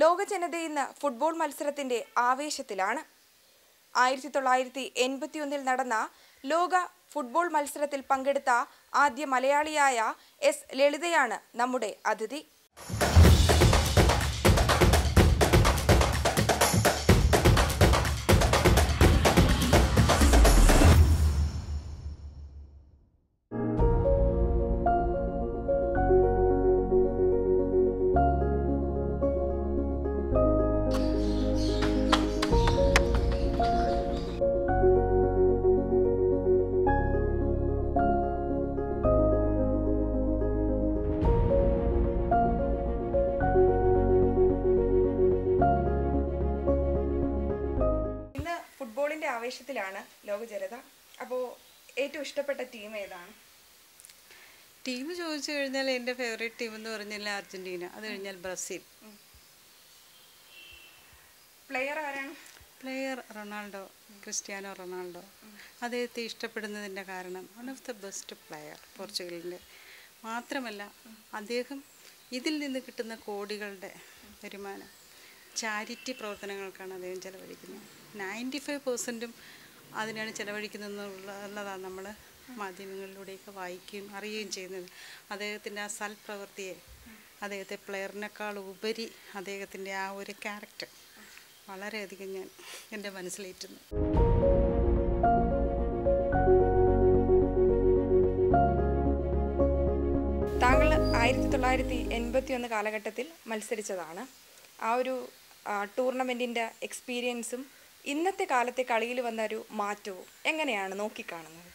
ലോക ജനത ഇന്ന് ഫുട്ബോൾ മത്സരത്തിന്റെ ആവേശത്തിലാണ് ആയിരത്തി തൊള്ളായിരത്തി എൺപത്തിയൊന്നിൽ നടന്ന ലോക ഫുട്ബോൾ മത്സരത്തിൽ പങ്കെടുത്ത ആദ്യ മലയാളിയായ എസ് ലളിതയാണ് നമ്മുടെ അതിഥി ഇന്ന് ഫുട്ബോളിന്റെ ആവേശത്തിലാണ് ലോക ജനത അപ്പോൾ ഏറ്റവും ഇഷ്ടപ്പെട്ട ടീം ഏതാണ് ടീം ചോദിച്ചു കഴിഞ്ഞാൽ എൻ്റെ ഫേവറേറ്റ് ടീം എന്ന് പറഞ്ഞാൽ അർജന്റീന അത് കഴിഞ്ഞാൽ ബ്രസീൽ പ്ലെയർ ആരാണ് പ്ലെയർ റൊണാൾഡോ ക്രിസ്ത്യാനോ റൊണാൾഡോ അദ്ദേഹത്തെ ഇഷ്ടപ്പെടുന്നതിൻ്റെ കാരണം one of the best player പോർച്ചുഗലിൻ്റെ മാത്രമല്ല അദ്ദേഹം ഇതിൽ നിന്ന് കിട്ടുന്ന കോടികളുടെ വരുമാനം ചാരിറ്റി പ്രവർത്തനങ്ങൾക്കാണ് അദ്ദേഹം ചെലവഴിക്കുന്നത് നയൻറ്റി ഫൈവ് പെർസെൻറ്റും അതിനാണ് ചെലവഴിക്കുന്നതെന്നുള്ളതാണ് നമ്മൾ മാധ്യമങ്ങളിലൂടെയൊക്കെ വായിക്കുകയും അറിയുകയും ചെയ്യുന്നത് അദ്ദേഹത്തിൻ്റെ ആ സൽപ്രവൃത്തിയെ അദ്ദേഹത്തെ പ്ലെയറിനേക്കാൾ ഉപരി അദ്ദേഹത്തിൻ്റെ ആ ഒരു ക്യാരക്ടർ വളരെയധികം ഞാൻ എൻ്റെ മനസ്സിലേറ്റുന്നു താങ്കൾ ആയിരത്തി തൊള്ളായിരത്തി എൺപത്തി ഒന്ന് കാലഘട്ടത്തിൽ മത്സരിച്ചതാണ് ആ ഒരു ടൂർണമെൻറ്റിൻ്റെ എക്സ്പീരിയൻസും ഇന്നത്തെ കാലത്തെ കളിയിൽ വന്ന ഒരു മാറ്റവും എങ്ങനെയാണ് നോക്കിക്കാണുന്നത്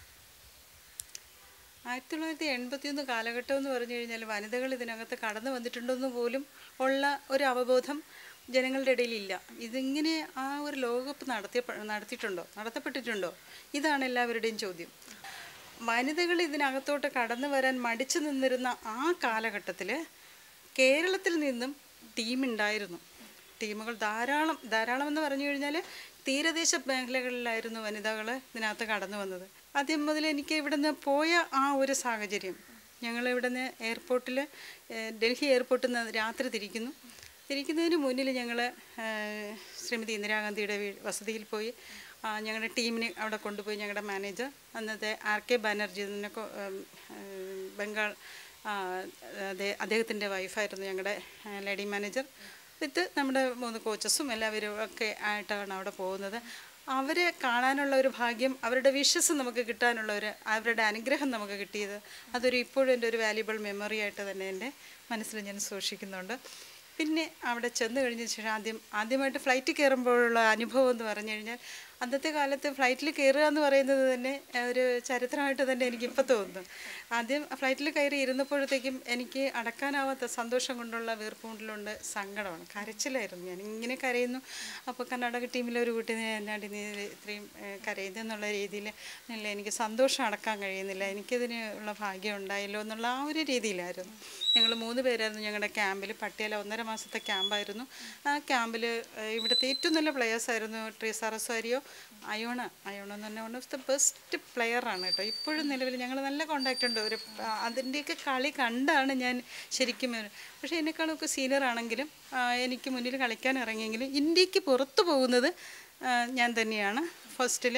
ആയിരത്തി തൊള്ളായിരത്തി എൺപത്തിയൊന്ന് കാലഘട്ടം എന്ന് പറഞ്ഞു കഴിഞ്ഞാൽ വനിതകൾ ഇതിനകത്ത് കടന്നു വന്നിട്ടുണ്ടെന്ന് പോലും ഉള്ള ഒരു അവബോധം ജനങ്ങളുടെ ഇടയിലില്ല ഇതിങ്ങനെ ആ ഒരു ലോകകപ്പ് നടത്തിയ നടത്തിയിട്ടുണ്ടോ നടത്തപ്പെട്ടിട്ടുണ്ടോ ഇതാണ് എല്ലാവരുടെയും ചോദ്യം വനിതകൾ ഇതിനകത്തോട്ട് കടന്നു വരാൻ മടിച്ചു നിന്നിരുന്ന ആ കാലഘട്ടത്തിൽ കേരളത്തിൽ നിന്നും ടീമുണ്ടായിരുന്നു ടീമുകൾ ധാരാളം ധാരാളം എന്ന് പറഞ്ഞു കഴിഞ്ഞാൽ തീരദേശ മേഖലകളിലായിരുന്നു വനിതകൾ ഇതിനകത്ത് കടന്നു വന്നത് ആദ്യം മുതൽ എനിക്ക് ഇവിടുന്ന് പോയ ആ ഒരു സാഹചര്യം ഞങ്ങൾ ഇവിടുന്ന് എയർപോർട്ടിൽ ഡൽഹി എയർപോർട്ടിൽ നിന്ന് രാത്രി തിരിക്കുന്നു തിരിക്കുന്നതിന് മുന്നിൽ ഞങ്ങൾ ശ്രീമതി ഇന്ദിരാഗാന്ധിയുടെ വീ വസതിയിൽ പോയി ആ, ഞങ്ങളുടെ ടീമിനെ അവിടെ കൊണ്ടുപോയി ഞങ്ങളുടെ മാനേജർ അന്നത്തെ ആർ കെ ബാനർജി എന്നെ കൊ- ഉം, ഉം, ബംഗാൾ ആ, അതെ അദ്ദേഹത്തിൻ്റെ വൈഫായിരുന്നു ഞങ്ങളുടെ ലേഡി മാനേജർ വിത്ത് നമ്മുടെ മൂന്ന് കോച്ചസും എല്ലാവരും ഒക്കെ ആയിട്ടാണ് അവിടെ പോകുന്നത് അവരെ കാണാനുള്ള ഒരു ഭാഗ്യം അവരുടെ വിഷസ് നമുക്ക് കിട്ടാനുള്ള ഒരു അവരുടെ അനുഗ്രഹം നമുക്ക് കിട്ടിയത് അതൊരു ഇപ്പോഴും എൻ്റെ ഒരു വാല്യുബിൾ മെമ്മറി ആയിട്ട് തന്നെ എൻ്റെ മനസ്സിൽ ഞാൻ സൂക്ഷിക്കുന്നുണ്ട് പിന്നെ അവിടെ ചെന്ന് കഴിഞ്ഞ ശേഷം ആദ്യം ആദ്യമായിട്ട് ഫ്ലൈറ്റ് കയറുമ്പോഴുള്ള അനുഭവം എന്ന് പറഞ്ഞു കഴിഞ്ഞാൽ അന്നത്തെ കാലത്ത് ഫ്ലൈറ്റിൽ കയറുക എന്ന് പറയുന്നത് തന്നെ ഏഹ്, ഒരു ചരിത്രമായിട്ട് തന്നെ എനിക്കിപ്പോൾ തോന്നുന്നു ആദ്യം ഫ്ലൈറ്റിൽ കയറി ഇരുന്നപ്പോഴത്തേക്കും എനിക്ക് അടക്കാനാവാത്ത സന്തോഷം കൊണ്ടുള്ള വീർപ്പുമുണ്ടലുണ്ട് സങ്കടമാണ് കരച്ചിലായിരുന്നു ഞാൻ ഇങ്ങനെ കരയുന്നു അപ്പോൾ കർണാടക ടീമിലെ ഒരു കുട്ടി എന്നാടി നീ ഇത്രയും ഏഹ്, കരയുന്നെന്നുള്ള രീതിയിൽ അല്ല എനിക്ക് സന്തോഷം അടക്കാൻ കഴിയുന്നില്ല എനിക്കതിന് ഉള്ള ഭാഗ്യം ഉണ്ടായല്ലോ എന്നുള്ള ആ ഒരു രീതിയിലായിരുന്നു ഞങ്ങൾ മൂന്ന് പേരായിരുന്നു ഞങ്ങളുടെ ക്യാമ്പിൽ പട്ടിയാല ഒന്നര മാസത്തെ ക്യാമ്പായിരുന്നു ആ ക്യാമ്പിൽ ഇവിടുത്തെ ഏറ്റവും നല്ല പ്ലെയേഴ്സ് ആയിരുന്നു ട്രീസ റസാരിയോ അയോണ അയോണ എന്ന് പറഞ്ഞാൽ വൺ ഓഫ് ദ ബെസ്റ്റ് പ്ലെയറാണ് കേട്ടോ ഇപ്പോഴും നിലവിൽ ഞങ്ങൾ നല്ല കോണ്ടാക്റ്റ് ഉണ്ട് ഒരു ആ, അതിൻ്റെയൊക്കെ കളി കണ്ടാണ് ഞാൻ ശരിക്കും ഒരു- പക്ഷേ എന്നെക്കാളൊക്കെ സീനിയർ ആണെങ്കിലും ആ, എനിക്ക് മുന്നിൽ കളിക്കാൻ ഇറങ്ങിയെങ്കിലും ഇന്ത്യക്ക് പുറത്തു പോകുന്നത് ആ, ഞാൻ തന്നെയാണ് ഫസ്റ്റിൽ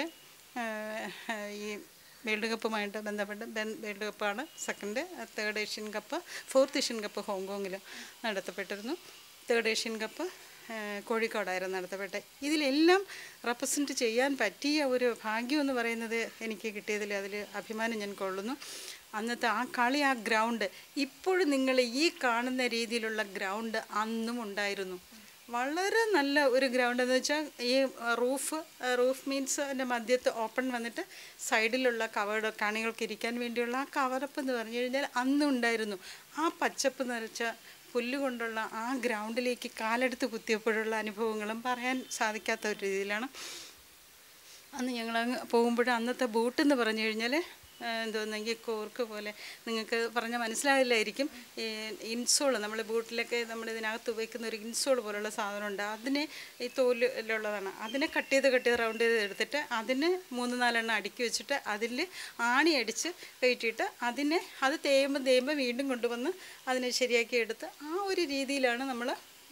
ഈ വേൾഡ് കപ്പുമായിട്ട് ബന്ധപ്പെട്ട് ബെൻ- വേൾഡ് കപ്പാണ് second third Asian cup fourth Asian cup ഹോങ്കോങ്ങിൽ നടത്തപ്പെട്ടിരുന്നു തേർഡ് ഏഷ്യൻ കപ്പ് ആ, കോഴിക്കോടായിരുന്നു നടത്തപ്പെട്ടത് ഇതിലെല്ലാം റെപ്രസെൻറ്റ് ചെയ്യാൻ പറ്റിയ ഒരു ഭാഗ്യം എന്ന് പറയുന്നത് എനിക്ക് കിട്ടിയതിൽ അതിൽ അഭിമാനം ഞാൻ കൊള്ളുന്നു അന്നത്തെ ആ കളി ആ ഗ്രൗണ്ട് ഇപ്പോഴും നിങ്ങൾ ഈ കാണുന്ന രീതിയിലുള്ള ഗ്രൗണ്ട് അന്നും ഉണ്ടായിരുന്നു വളരെ നല്ല ഒരു ഗ്രൗണ്ട് എന്ന് വെച്ചാൽ ഈ റൂഫ് റൂഫ് മീൻസ് അതിൻ്റെ മധ്യത്ത് ഓപ്പൺ വന്നിട്ട് സൈഡിലുള്ള കവേർഡ് കാണികൾക്ക് ഇരിക്കാൻ വേണ്ടിയുള്ള ആ കവറപ്പ് എന്ന് പറഞ്ഞു കഴിഞ്ഞാൽ അന്നും ഉണ്ടായിരുന്നു ആ പച്ചപ്പ് നിറച്ച പുല്ലുകൊണ്ടുള്ള ആ ഗ്രൗണ്ടിലേക്ക് കാലെടുത്ത് കുത്തിയപ്പോഴുള്ള അനുഭവങ്ങളും പറയാൻ സാധിക്കാത്ത ഒരു രീതിയിലാണ് അന്ന് ഞങ്ങൾ അങ്ങ് പോകുമ്പോൾ അന്നത്തെ ബൂട്ട് എന്ന് പറഞ്ഞു കഴിഞ്ഞാൽ എന്തോന്നെങ്കിൽ കോർക്ക് പോലെ നിങ്ങൾക്ക് പറഞ്ഞാൽ മനസ്സിലാവില്ലായിരിക്കും ഈ ഇൻസോൾ നമ്മൾ ബൂട്ടിലൊക്കെ നമ്മൾ ഇതിനകത്ത് ഉപയോഗിക്കുന്ന ഒരു ഇൻസോൾ പോലുള്ള സാധനമുണ്ട് അതിനെ ഈ തോലിലുള്ളതാണ് അതിനെ കട്ട് ചെയ്ത് കട്ട് ചെയ്ത് റൗണ്ട് ചെയ്ത് എടുത്തിട്ട് അതിന് മൂന്ന് നാലെണ്ണം അടുക്കി വെച്ചിട്ട് അതിൽ ആണി അടിച്ച് കയറ്റിയിട്ട് അതിനെ അത് തേയുമ്പോൾ തേയുമ്പോൾ വീണ്ടും കൊണ്ടുവന്ന് അതിനെ ശരിയാക്കി എടുത്ത് ആ ഒരു രീതിയിലാണ് നമ്മൾ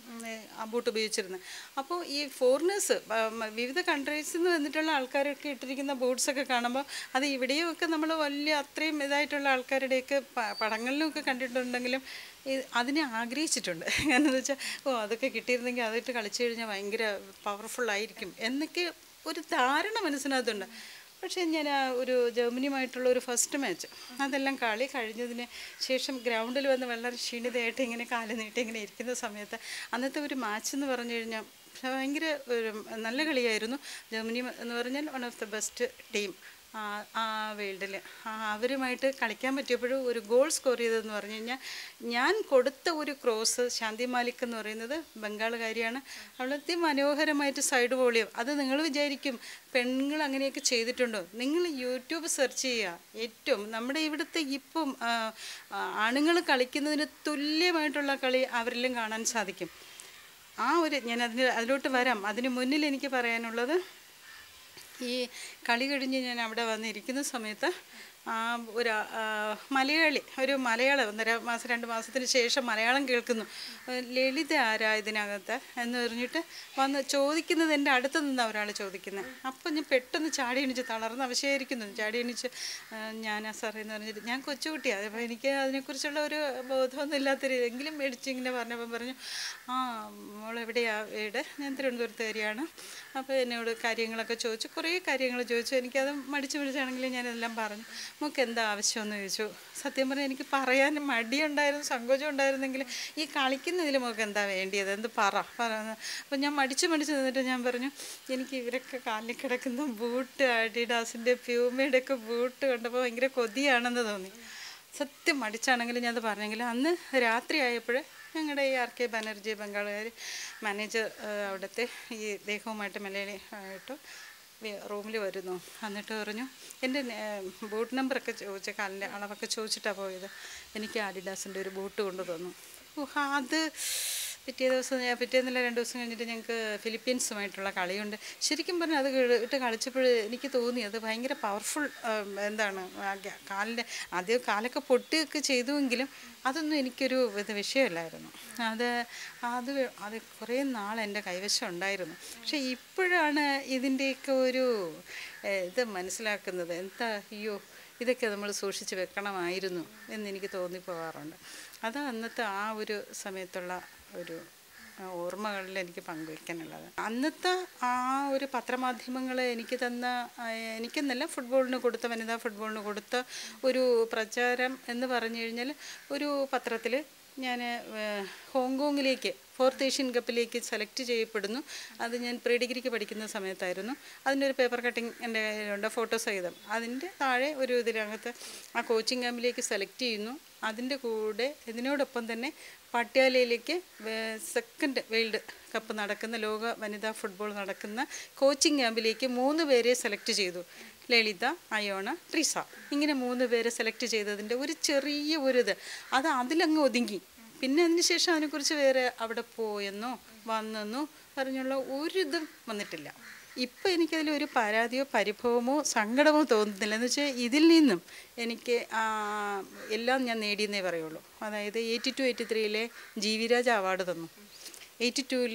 ഉം, ഏ, ആ ബൂട്ട് ഉപയോഗിച്ചിരുന്നത് അപ്പോൾ ഈ ഫോറിനേഴ്സ് വിവിധ കൺട്രീസിൽ നിന്ന് വന്നിട്ടുള്ള ആൾക്കാരൊക്കെ ഇട്ടിരിക്കുന്ന ബൂട്ട്സൊക്കെ കാണുമ്പോൾ അത് ഇവിടെയൊക്കെ നമ്മൾ വലിയ അത്രയും ഇതായിട്ടുള്ള ആൾക്കാരുടെയൊക്കെ പ- പടങ്ങളിലുമൊക്കെ കണ്ടിട്ടുണ്ടെങ്കിലും ഈ- അതിനെ ആഗ്രഹിച്ചിട്ടുണ്ട് കാരണം എന്ന് വെച്ചാൽ ഓ അതൊക്കെ കിട്ടിയിരുന്നെങ്കിൽ അതിട്ട് കളിച്ചു കഴിഞ്ഞാൽ ഭയങ്കര പവർഫുൾ ആയിരിക്കും എന്നൊക്കെ ഒരു ധാരണ മനസ്സിനകത്തുണ്ട് പക്ഷേ ഞാൻ ആ ഒരു ജർമ്മനിയുമായിട്ടുള്ള ഒരു ഫസ്റ്റ് മാച്ച് അതെല്ലാം കളി കഴിഞ്ഞതിന് ശേഷം ഗ്രൗണ്ടിൽ വന്ന് വളരെ ക്ഷീണിതയായിട്ട് ഇങ്ങനെ കാല് നീട്ടി ഇങ്ങനെ ഇരിക്കുന്ന സമയത്ത് അന്നത്തെ ഒരു മാച്ച് എന്ന് പറഞ്ഞു കഴിഞ്ഞാൽ ഭയങ്കര ഒരു നല്ല കളിയായിരുന്നു ജർമ്മനി എന്ന് പറഞ്ഞാൽ one of the best team ആ ആ വേൾഡിൽ അവരുമായിട്ട് കളിക്കാൻ പറ്റിയപ്പോഴും ഒരു ഗോൾ സ്കോർ ചെയ്തതെന്ന് പറഞ്ഞു കഴിഞ്ഞാൽ ഞാൻ കൊടുത്ത ഒരു ക്രോസ് ശാന്തി മാലിക് എന്ന് പറയുന്നത് ബംഗാളുകാരിയാണ് അവളത്തെ മനോഹരമായിട്ട് സൈഡ് വോളിയം അത് നിങ്ങൾ വിചാരിക്കും പെണ്ണുങ്ങൾ അങ്ങനെയൊക്കെ ചെയ്തിട്ടുണ്ടോ നിങ്ങൾ യൂട്യൂബ് സെർച്ച് ചെയ്യുക ഏറ്റവും നമ്മുടെ ഇവിടുത്തെ ഇപ്പം ആണുങ്ങൾ കളിക്കുന്നതിന് തുല്യമായിട്ടുള്ള കളി അവരിലും കാണാൻ സാധിക്കും ആ ഒരു ഞാൻ അതിന് അതിലോട്ട് വരാം അതിന് മുന്നിൽ എനിക്ക് പറയാനുള്ളത് ഈ കളി കഴിഞ്ഞ് ഞാൻ അവിടെ വന്നിരിക്കുന്ന സമയത്ത് ആ ഒരു ആ, മലയാളി ഒരു മലയാളം ഒന്നര മാസം രണ്ട് മാസത്തിന് ശേഷം മലയാളം കേൾക്കുന്നു ഏഹ് ലളിത ആരാ ഇതിനകത്ത് എന്ന് പറഞ്ഞിട്ട് വന്ന് ചോദിക്കുന്നത് എൻ്റെ അടുത്ത് നിന്ന് ഒരാൾ ചോദിക്കുന്നത് അപ്പം ഞാൻ പെട്ടെന്ന് ചാടി എണീച്ച് തളർന്ന് അവശയായിരിക്കുന്നു ചാടി എണീച്ച് ഏഹ് ഞാനാ സാറേ എന്ന് പറഞ്ഞിട്ട് ഞാൻ കൊച്ചുകുട്ടിയാണ് അപ്പോൾ എനിക്ക് അതിനെക്കുറിച്ചുള്ള ഒരു ബോധമൊന്നും ഇല്ലാത്ത രീതി എങ്കിലും മേടിച്ച് ഇങ്ങനെ പറഞ്ഞപ്പം പറഞ്ഞു ആ മോളെവിടെയാ വീട് ഞാൻ തിരുവനന്തപുരത്തുകാരിയാണ് അപ്പോൾ എന്നോട് കാര്യങ്ങളൊക്കെ ചോദിച്ചു കുറേ കാര്യങ്ങൾ ചോദിച്ചു എനിക്കത് മടിച്ച് പിടിച്ചാണെങ്കിലും ഞാനെല്ലാം പറഞ്ഞു നമുക്ക് എന്താ ആവശ്യമെന്ന് ചോദിച്ചു സത്യം പറഞ്ഞാൽ എനിക്ക് പറയാൻ മടിയുണ്ടായിരുന്നു സങ്കോചം ഉണ്ടായിരുന്നെങ്കിൽ ഈ കളിക്കുന്നതിൽ നമുക്ക് എന്താ വേണ്ടിയത് എന്ത് പറ പറ അപ്പം ഞാൻ മടിച്ച് മടിച്ച് നിന്നിട്ട് ഞാൻ പറഞ്ഞു എനിക്ക് ഇവരൊക്കെ കാലിൽ കിടക്കുന്ന ബൂട്ട് അഡിഡാസിൻ്റെ പ്യൂമയുടെ ഒക്കെ ബൂട്ട് കണ്ടപ്പോൾ ഭയങ്കര കൊതിയാണെന്ന് തോന്നി സത്യം മടിച്ചാണെങ്കിലും ഞാൻ അത് പറഞ്ഞെങ്കിൽ അന്ന് രാത്രി ആയപ്പോൾ ഞങ്ങളുടെ ഈ ആർ കെ ബാനർജി ബംഗാളുകാർ മാനേജർ അവിടുത്തെ ഈ ദേഹവുമായിട്ട് മലയാളി ആയിട്ട് റൂമിൽ വരുന്നു എന്നിട്ട് പറഞ്ഞു എൻ്റെ ബൂട്ട് നമ്പറൊക്കെ ചോദിച്ച കാലിൻ്റെ അളവൊക്കെ ചോദിച്ചിട്ടാണ് പോയത് എനിക്ക് ആഡിഡാസിൻ്റെ ഒരു ബൂട്ട് കൊണ്ടു തന്നു ഓ അത് പിറ്റേ ദിവസം ഞാൻ പിറ്റേന്നില്ല രണ്ട് ദിവസം കഴിഞ്ഞിട്ട് ഞങ്ങൾക്ക് ഫിലിപ്പീൻസുമായിട്ടുള്ള കളിയുണ്ട് ശരിക്കും പറഞ്ഞാൽ അത് കേ- ഇട്ട് കളിച്ചപ്പോൾ എനിക്ക് തോന്നി അത് ഭയങ്കര പവർഫുൾ എന്താണ് ആ ഗ- കാലിൻ്റെ ആദ്യം കാലൊക്കെ പൊട്ടുകയൊക്കെ ചെയ്തുവെങ്കിലും അതൊന്നും എനിക്കൊരു ഇത് വിഷയമല്ലായിരുന്നു അത് അത് അത് കുറേ നാൾ എൻ്റെ കൈവശം ഉണ്ടായിരുന്നു പക്ഷേ ഇപ്പോഴാണ് ഇതിൻ്റെയൊക്കെ ഒരു ഏഹ്, ഇത് മനസ്സിലാക്കുന്നത് എന്താ അയ്യോ ഇതൊക്കെ നമ്മൾ സൂക്ഷിച്ച് വെക്കണമായിരുന്നു എന്നെനിക്ക് തോന്നിപ്പോകാറുണ്ട് അത് അന്നത്തെ ആ ഒരു സമയത്തുള്ള ഒരു ആ, ഓർമ്മകളിൽ എനിക്ക് പങ്കുവയ്ക്കാനുള്ളത് അന്നത്തെ ആ ഒരു പത്രമാധ്യമങ്ങൾ എനിക്ക് തന്ന ആ, എനിക്കെന്നല്ല ഫുട്ബോളിന് കൊടുത്ത വനിതാ ഫുട്ബോളിന് കൊടുത്ത ഒരു പ്രചാരം എന്ന് പറഞ്ഞു കഴിഞ്ഞാൽ ഒരു പത്രത്തിൽ ഞാൻ ഹോങ്കോങ്ങിലേക്ക് ഫോർത്ത് ഏഷ്യൻ കപ്പിലേക്ക് സെലക്ട് ചെയ്യപ്പെടുന്നു അത് ഞാൻ പ്രീ ഡിഗ്രിക്ക് പഠിക്കുന്ന സമയത്തായിരുന്നു അതിൻ്റെ ഒരു പേപ്പർ കട്ടിങ് എൻ്റെ കയ്യിലുണ്ട് ഫോട്ടോ സഹിതം അതിൻ്റെ താഴെ ഒരു ഇതിനകത്ത് ആ കോച്ചിങ് ക്യാമ്പിലേക്ക് സെലക്ട് ചെയ്യുന്നു അതിൻ്റെ കൂടെ ഇതിനോടൊപ്പം തന്നെ പട്യാലയിലേക്ക് സെക്കൻഡ് വേൾഡ് കപ്പ് നടക്കുന്ന ലോക വനിതാ ഫുട്ബോൾ നടക്കുന്ന കോച്ചിങ് ക്യാമ്പിലേക്ക് മൂന്ന് പേരെ സെലക്ട് ചെയ്തു ലളിത അയോണ ട്രിസ ഇങ്ങനെ മൂന്ന് പേരെ സെലക്ട് ചെയ്തതിൻ്റെ ഒരു ചെറിയ ഒരു ഇത് അത് അതിലങ്ങ് ഒതുങ്ങി പിന്നെ അതിന് ശേഷം അതിനെക്കുറിച്ച് വേറെ അവിടെ പോയെന്നോ വന്നെന്നോ പറഞ്ഞുള്ള ഒരു ഇതും വന്നിട്ടില്ല ഇപ്പം എനിക്കതിൽ ഒരു പരാതിയോ പരിഭവമോ സങ്കടമോ തോന്നുന്നില്ല എന്ന് വെച്ചാൽ ഇതിൽ നിന്നും എനിക്ക് ആ, എല്ലാം ഞാൻ നേടിയെന്നേ പറയുള്ളൂ അതായത് എയ്റ്റി ടു എയ്റ്റി ത്രീയിലെ ജി വി രാജ അവാർഡ് തന്നു എയ്റ്റി ടൂവിൽ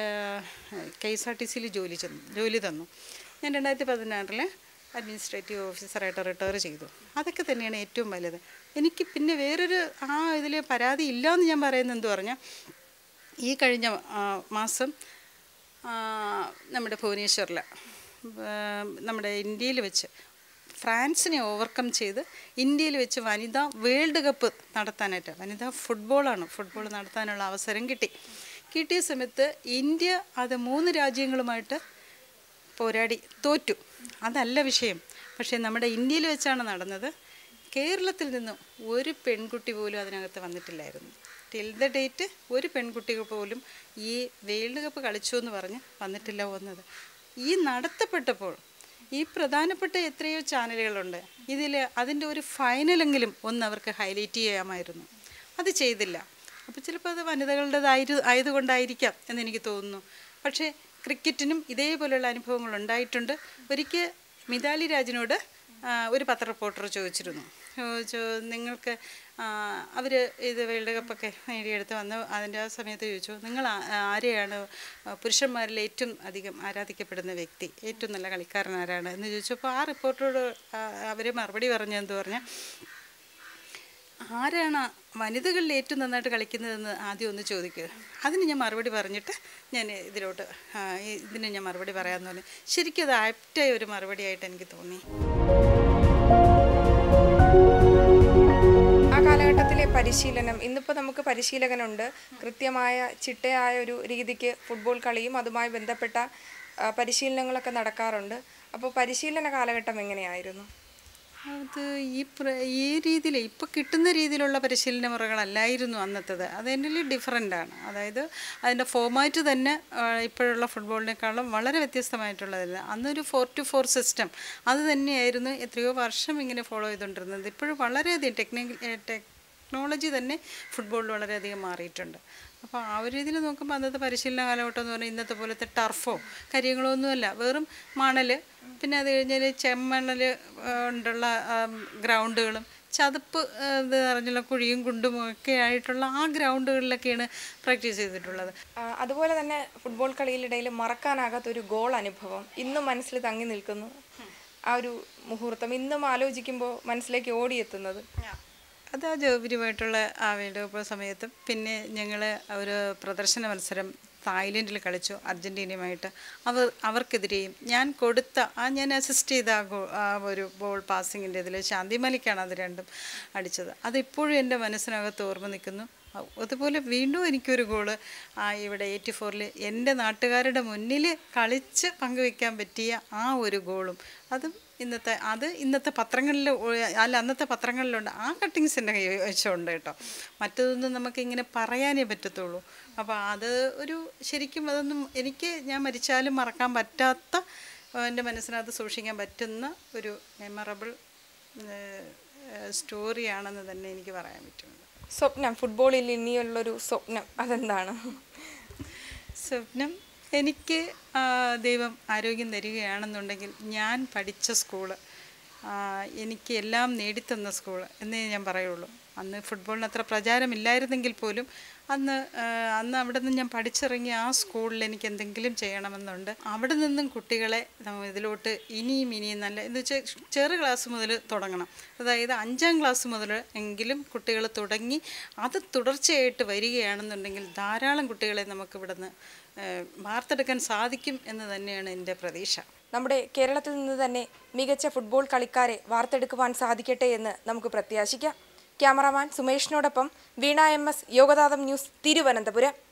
കെ എസ് ആർ ടി സിയിൽ ജോലി ചെന്നു ജോലി തന്നു ഞാൻ രണ്ടായിരത്തി പതിനാറിൽ അഡ്മിനിസ്ട്രേറ്റീവ് ഓഫീസറായിട്ട് റിട്ടയർ ചെയ്തു അതൊക്കെ തന്നെയാണ് ഏറ്റവും വലുത് എനിക്ക് പിന്നെ വേറൊരു ആ ഇതിൽ പരാതി ഇല്ല എന്ന് ഞാൻ പറയുന്നത് എന്ത് പറഞ്ഞാൽ ഈ കഴിഞ്ഞ ആ, മാസം ആ, നമ്മുടെ ഭുവനേശ്വറിൽ നമ്മുടെ ഇന്ത്യയിൽ വെച്ച് ഫ്രാൻസിനെ ഓവർകം ചെയ്ത് ഇന്ത്യയിൽ വെച്ച് വനിതാ വേൾഡ് കപ്പ് നടത്താനായിട്ട് വനിതാ ഫുട്ബോളാണ് ഫുട്ബോൾ നടത്താനുള്ള അവസരം കിട്ടി കിട്ടിയ സമയത്ത് ഇന്ത്യ അത് മൂന്ന് രാജ്യങ്ങളുമായിട്ട് പോരാടി തോറ്റു അതല്ല വിഷയം പക്ഷേ നമ്മുടെ ഇന്ത്യയിൽ വെച്ചാണ് നടന്നത് കേരളത്തിൽ നിന്നും ഒരു പെൺകുട്ടി പോലും അതിനകത്ത് വന്നിട്ടില്ലായിരുന്നു ടിൽ ദ ഡേറ്റ് ഒരു പെൺകുട്ടി പോലും ഈ വേൾഡ് കപ്പ് കളിച്ചു എന്ന് പറഞ്ഞ് വന്നിട്ടില്ല വന്നത് ഈ നടത്തപ്പെട്ടപ്പോൾ ഈ പ്രധാനപ്പെട്ട എത്രയോ ചാനലുകളുണ്ട് ഇതിൽ അതിൻ്റെ ഒരു ഫൈനലെങ്കിലും ഒന്ന് അവർക്ക് ഹൈലൈറ്റ് ചെയ്യാമായിരുന്നു അത് ചെയ്തില്ല അപ്പോൾ ചിലപ്പോൾ അത് വനിതകളുടേതായിരു ആയതുകൊണ്ടായിരിക്കാം എന്നെനിക്ക് തോന്നുന്നു പക്ഷേ ക്രിക്കറ്റിനും ഇതേപോലെയുള്ള അനുഭവങ്ങൾ ഉണ്ടായിട്ടുണ്ട് ഒരിക്കൽ മിതാലി രാജിനോട് ആ, ഒരു പത്ര റിപ്പോർട്ടർ ചോദിച്ചിരുന്നു ചോദിച്ചു നിങ്ങൾക്ക് അവർ ഇത് വേൾഡ് കപ്പൊക്കെ നേടിയെടുത്ത് വന്ന് അതിൻ്റെ ആ സമയത്ത് ചോദിച്ചു നിങ്ങൾ ആ- ആരെയാണ് പുരുഷന്മാരിൽ ഏറ്റവും അധികം ആരാധിക്കപ്പെടുന്ന വ്യക്തി ഏറ്റവും നല്ല കളിക്കാരൻ ആരാണ് എന്ന് ചോദിച്ചപ്പോൾ ആ റിപ്പോർട്ടറോട് അവർ മറുപടി പറഞ്ഞെന്ന് പറഞ്ഞാൽ ആരാണ് വനിതകളിൽ ഏറ്റവും നന്നായിട്ട് കളിക്കുന്നതെന്ന് ആദ്യം ഒന്ന് ചോദിക്കുക അതിന് ഞാൻ മറുപടി പറഞ്ഞിട്ട് ഞാൻ ഇതിലോട്ട് ആ, ഈ- ഇതിന് ഞാൻ മറുപടി പറയാമെന്ന് പറഞ്ഞു ശരിക്കും അത് ആപ്റ്റായ ഒരു മറുപടി ആയിട്ട് എനിക്ക് തോന്നി ആ കാലഘട്ടത്തിലെ പരിശീലനം ഇന്നിപ്പോൾ നമുക്ക് പരിശീലകനുണ്ട് കൃത്യമായ ചിട്ടയായ ഒരു രീതിക്ക് ഫുട്ബോൾ കളിയും അതുമായി ബന്ധപ്പെട്ട ആ, പരിശീലനങ്ങളൊക്കെ നടക്കാറുണ്ട് അപ്പോൾ പരിശീലന കാലഘട്ടം എങ്ങനെയായിരുന്നു അത് ഈ പ്ര ഈ രീതിയിൽ ഇപ്പോൾ കിട്ടുന്ന രീതിയിലുള്ള പരിശീലന മുറകളല്ലായിരുന്നു അന്നത്തേത് അത് എൻ്റെ ഡിഫറെൻ്റ് ആണ് അതായത് അതിൻ്റെ ഫോമാറ്റ് തന്നെ ആ, ഇപ്പോഴുള്ള ഫുട്ബോളിനേക്കാളും വളരെ വ്യത്യസ്തമായിട്ടുള്ളതല്ല അന്നൊരു ഫോർ ടു ഫോർ സിസ്റ്റം അത് തന്നെയായിരുന്നു എത്രയോ വർഷം ഇങ്ങനെ ഫോളോ ചെയ്തുകൊണ്ടിരുന്നത് ഇപ്പോഴും വളരെയധികം ടെക്നിക്കൽ ടെക്നോളജി തന്നെ ഫുട്ബോളിൽ വളരെയധികം മാറിയിട്ടുണ്ട് അപ്പോൾ ആ ഒരു രീതിയിൽ നോക്കുമ്പോൾ അന്നത്തെ പരിശീലന കാലഘട്ടം എന്ന് പറഞ്ഞാൽ ഇന്നത്തെ പോലത്തെ ടർഫോ കാര്യങ്ങളോ ഒന്നുമല്ല വെറും മണൽ പിന്നെ അത് കഴിഞ്ഞാൽ ചെമ്മണൽ കൊണ്ടുള്ള ഗ്രൗണ്ടുകളും ചതുപ്പ് ആ, ഇത് നിറഞ്ഞുള്ള കുഴിയും കുണ്ടും ഒക്കെ ആയിട്ടുള്ള ആ ഗ്രൗണ്ടുകളിലൊക്കെയാണ് പ്രാക്ടീസ് ചെയ്തിട്ടുള്ളത് ആ, അതുപോലെ തന്നെ ഫുട്ബോൾ കളിയിലിടയിൽ മറക്കാനാകാത്ത ഒരു ഗോൾ അനുഭവം ഇന്നും മനസ്സിൽ തങ്ങി നിൽക്കുന്നു ആ ഒരു മുഹൂർത്തം ഇന്നും ആലോചിക്കുമ്പോൾ മനസ്സിലേക്ക് ഓടിയെത്തുന്നത് അത് ആ ജോബിനുമായിട്ടുള്ള ആ വേൾഡ് കപ്പ് സമയത്തും പിന്നെ ഞങ്ങൾ ഒരു പ്രദർശന മത്സരം തായ്ലൻഡിൽ കളിച്ചു അർജൻറ്റീനയുമായിട്ട് അവർ അവർക്കെതിരെയും ഞാൻ കൊടുത്ത ആ ഞാൻ അസിസ്റ്റ് ചെയ്ത ആ ഗോ ആ ഒരു ബോൾ പാസിങ്ങിൻ്റെ ഇതിൽ ശാന്തി മലിക്കാണ് അത് രണ്ടും അടിച്ചത് അതിപ്പോഴും എൻ്റെ മനസ്സിനകത്ത് ഓർമ്മ നിൽക്കുന്നു അ- അതുപോലെ വീണ്ടും എനിക്കൊരു ഗോള് ആ ഇവിടെ എയ്റ്റി ഫോറിൽ എൻ്റെ നാട്ടുകാരുടെ മുന്നിൽ കളിച്ച് പങ്കുവെക്കാൻ പറ്റിയ ആ ഒരു ഗോളും അതും ഇന്നത്തെ അത് ഇന്നത്തെ പത്രങ്ങളിൽ ഒ- അല്ല അന്നത്തെ പത്രങ്ങളിലുണ്ട് ആ കട്ടിങ്സ് എൻ്റെ കൈവശമുണ്ട് കേട്ടോ മറ്റതൊന്നും നമുക്ക് ഇങ്ങനെ പറയാനേ പറ്റത്തുള്ളൂ അപ്പോൾ അത് ഒരു ശരിക്കും അതൊന്നും എനിക്ക് ഞാൻ മരിച്ചാലും മറക്കാൻ പറ്റാത്ത ആ, എൻ്റെ മനസ്സിനകത്ത് സൂക്ഷിക്കാൻ പറ്റുന്ന ഒരു മെമ്മറബിൾ സ്റ്റോറിയാണെന്ന് തന്നെ എനിക്ക് പറയാൻ പറ്റുന്നത് സ്വപ്നം ഫുട്ബോളിൽ ഇനിയുള്ളൊരു സ്വപ്നം അതെന്താണ് സ്വപ്നം എനിക്ക് ആ, ദൈവം ആരോഗ്യം തരികയാണെന്നുണ്ടെങ്കിൽ ഞാൻ പഠിച്ച സ്കൂള് ആ, എനിക്ക് എല്ലാം നേടിത്തന്ന സ്കൂൾ എന്നേ ഞാൻ പറയുള്ളൂ അന്ന് ഫുട്ബോളിന് അത്ര പ്രചാരമില്ലായിരുന്നെങ്കിൽ പോലും അന്ന് ആ, അന്ന് അവിടെ നിന്ന് ഞാൻ പഠിച്ചിറങ്ങിയ ആ സ്കൂളിൽ എനിക്ക് എന്തെങ്കിലും ചെയ്യണമെന്നുണ്ട് അവിടെ നിന്നും കുട്ടികളെ നമ്മ ഇതിലോട്ട് ഇനിയും ഇനിയും നല്ല എന്ന് വെച്ചാൽ ചെറു ക്ലാസ് മുതൽ തുടങ്ങണം അതായത് അഞ്ചാം ക്ലാസ് മുതൽ എങ്കിലും കുട്ടികൾ തുടങ്ങി അത് തുടർച്ചയായിട്ട് വരികയാണെന്നുണ്ടെങ്കിൽ ധാരാളം കുട്ടികളെ നമുക്ക് ഇവിടുന്ന് ഏഹ്, വാർത്തെടുക്കാൻ സാധിക്കും എന്ന് തന്നെയാണ് എൻ്റെ പ്രതീക്ഷ നമ്മുടെ കേരളത്തിൽ നിന്ന് തന്നെ മികച്ച ഫുട്ബോൾ കളിക്കാരെ വാർത്തെടുക്കുവാൻ സാധിക്കട്ടെ എന്ന് നമുക്ക് പ്രത്യാശിക്കാം ക്യാമറാമാൻ സുമേഷിനോടൊപ്പം വീണ എം എസ് യോഗദാതം ന്യൂസ് തിരുവനന്തപുരം